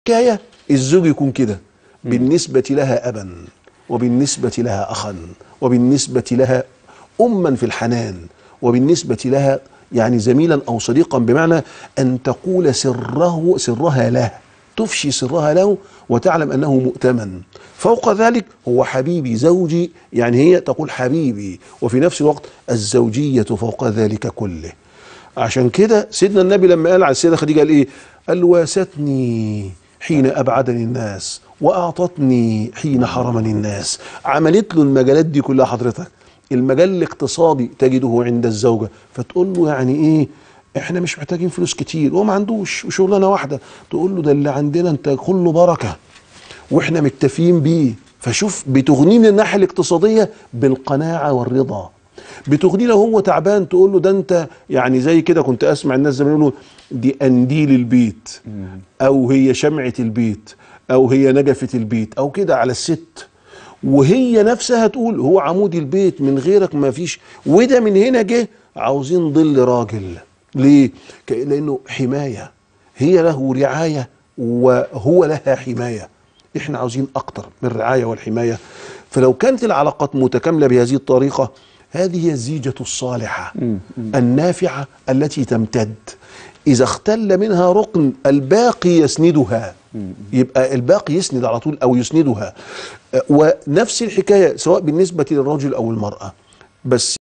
حكاية الزوج يكون كده بالنسبة لها أبا وبالنسبة لها أخا وبالنسبة لها أما في الحنان وبالنسبة لها يعني زميلا أو صديقا بمعنى أن تقول سره سرها له تفشي سرها له وتعلم أنه مؤتمن فوق ذلك هو حبيبي زوجي يعني هي تقول حبيبي وفي نفس الوقت الزوجية فوق ذلك كله عشان كده سيدنا النبي لما قال على السيدة خديجة قال إيه قال واستني حين أبعدني الناس وأعطتني حين حرمني الناس عملت له المجالات دي كلها حضرتك المجال الاقتصادي تجده عند الزوجة فتقول له يعني إيه احنا مش محتاجين فلوس كتير هو ما عندوش وشغلانه واحده تقول له ده اللي عندنا انت كله بركه واحنا مكتفيين بيه فشوف بتغنيه من الناحيه الاقتصاديه بالقناعه والرضا بتغنيه لو هو تعبان تقول له ده انت يعني زي كده كنت اسمع الناس زمان يقولوا دي قنديل البيت او هي شمعه البيت او هي نجفه البيت او كده على الست وهي نفسها تقول هو عمود البيت من غيرك ما فيش وده من هنا جه عاوزين ظل راجل ليه؟ ك- لانه حمايه هي له رعايه وهو لها حمايه احنا عاوزين اكتر من الرعايه والحمايه فلو كانت العلاقات متكامله بهذه الطريقه هذه هي الزيجه الصالحه النافعه التي تمتد اذا اختل منها ركن الباقي يسندها يبقى الباقي يسند على طول او يسندها ونفس الحكايه سواء بالنسبه للرجل او المراه بس